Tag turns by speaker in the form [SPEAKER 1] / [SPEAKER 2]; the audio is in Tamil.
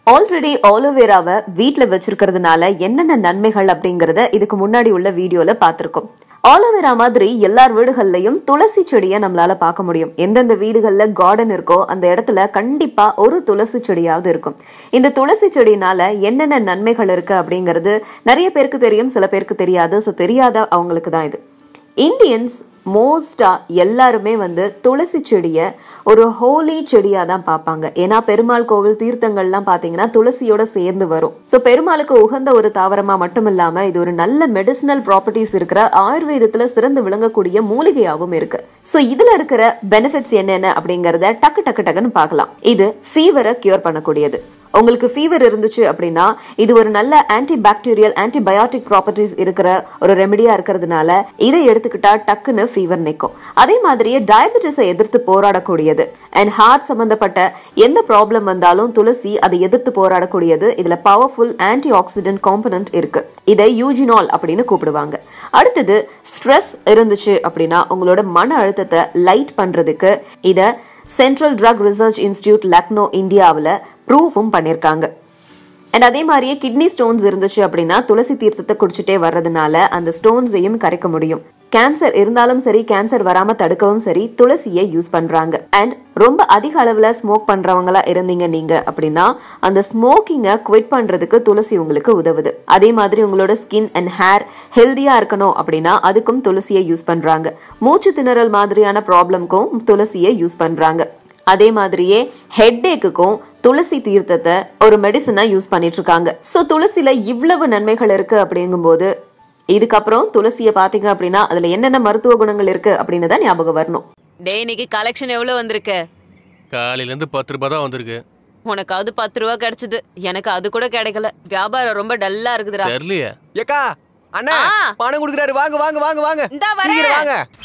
[SPEAKER 1] ஆல்ரெடி ஆலோவேராவை வீட்ல வச்சிருக்கிறதுனால என்னென்ன நன்மைகள் அப்படிங்கறத இதுக்கு முன்னாடி உள்ள வீடியோல பார்த்திருக்கோம் ஆலோவேரா மாதிரி எல்லார் வீடுகள்லயும் துளசி செடியை நம்மளால பார்க்க முடியும் எந்தெந்த வீடுகள்ல கார்டன் இருக்கோ அந்த இடத்துல கண்டிப்பா ஒரு துளசி செடியாவது இருக்கும் இந்த துளசி செடினால என்னென்ன நன்மைகள் இருக்கு அப்படிங்கிறது நிறைய பேருக்கு தெரியும் சில பேருக்கு தெரியாது ஸோ தெரியாத அவங்களுக்கு தான் இது இந்தியன்ஸ் மோஸ்டா எல்லாருமே வந்து துளசி செடியை ஒரு ஹோலி செடியா தான் பார்ப்பாங்க ஏன்னா பெருமாள் கோவில் தீர்த்தங்கள்லாம் பாத்தீங்கன்னா துளசியோட சேர்ந்து வரும் ஸோ பெருமாளுக்கு உகந்த ஒரு தாவரமா மட்டும் இல்லாம இது ஒரு நல்ல மெடிசினல் ப்ராப்பர்ட்டிஸ் இருக்கிற ஆயுர்வேதத்துல சிறந்து விளங்கக்கூடிய மூலிகையாகவும் இருக்கு ஸோ இதுல இருக்கிற பெனிஃபிட்ஸ் என்னென்ன அப்படிங்கறத டக்கு டக்கு டக்குன்னு பார்க்கலாம் இது ஃபீவரை கியூர் பண்ணக்கூடியது உங்களுக்கு ஃபீவர் இருந்துச்சு அப்படின்னா இது ஒரு நல்ல ஆன்டி பாக்டீரியல் ஆன்டிபயோட்டிக் ப்ராப்பர்ட்டிஸ் இருக்கிற ஒரு ரெமெடியா இருக்கிறதுனால இதை எடுத்துக்கிட்டா டக்குன்னு ஃபீவர் நிற்கும் அதே மாதிரியே டயபெட்டிஸை எதிர்த்து போராடக்கூடியது அண்ட் ஹார்ட் சம்பந்தப்பட்ட எந்த ப்ராப்ளம் வந்தாலும் துளசி அதை எதிர்த்து போராடக்கூடியது இதுல பவர்ஃபுல் ஆன்டி ஆக்சிடென்ட் காம்பனன்ட் இருக்கு இதை யூஜினால் அப்படின்னு கூப்பிடுவாங்க அடுத்தது ஸ்ட்ரெஸ் இருந்துச்சு அப்படின்னா உங்களோட மன அழுத்தத்தை லைட் பண்றதுக்கு இதை central drug research institute Lucknow இந்தியாவில் ப்ரூஃபும் பண்ணியிருக்காங்க அண்ட் அதே மாதிரியே கிட்னி ஸ்டோன்ஸ் இருந்துச்சு அப்படின்னா துளசி தீர்த்தத்தை குடிச்சிட்டே வர்றதுனால அந்த ஸ்டோன்ஸையும் கரைக்க முடியும் கேன்சர் இருந்தாலும் சரி கேன்சர் வராம தடுக்கவும் சரி துளசியை யூஸ் பண்றாங்க அண்ட் ரொம்ப அதிக அளவுல ஸ்மோக் பண்றவங்களா இருந்தீங்க நீங்க அப்படின்னா அந்த ஸ்மோக்கிங்கை குவிட் பண்றதுக்கு துளசி உங்களுக்கு உதவுது அதே மாதிரி உங்களோட ஸ்கின் அண்ட் ஹேர் ஹெல்தியா இருக்கணும் அப்படின்னா அதுக்கும் துளசியை யூஸ் பண்றாங்க மூச்சு திணறல் மாதிரியான ப்ராப்ளம்க்கும் துளசியை யூஸ் பண்றாங்க அதே மாதிரியே ஹெட்டேக்குக்கும் துளசி தீர்த்தத்தை ஒரு மெடிசனா யூஸ் பண்ணிட்டு இருக்காங்க ஸோ துளசியில இவ்வளவு நன்மைகள் இருக்கு அப்படிங்கும்போது இதுக்கப்புறம் துளசியை பாத்தீங்க அப்படின்னா அதுல என்னென்ன மருத்துவ குணங்கள் இருக்கு அப்படின்னு தான் ஞாபகம் வரணும்
[SPEAKER 2] டேய் இன்னைக்கு கலெக்ஷன் எவ்வளவு வந்திருக்கு
[SPEAKER 3] காலையில இருந்து பத்து ரூபாய் தான் வந்திருக்கு
[SPEAKER 2] உனக்கு அது பத்து ரூபா கிடைச்சது எனக்கு அது கூட கிடைக்கல வியாபாரம் ரொம்ப டல்லா இருக்குதுடா
[SPEAKER 3] தெரியலையே
[SPEAKER 4] ஏக்கா அண்ணா
[SPEAKER 2] ஆ.
[SPEAKER 4] பணம் கொடுக்குறாரு வாங்க வாங்க வாங்க வாங்க
[SPEAKER 2] இந்தா வரேன்.
[SPEAKER 4] சீக்கிரம் வாங்க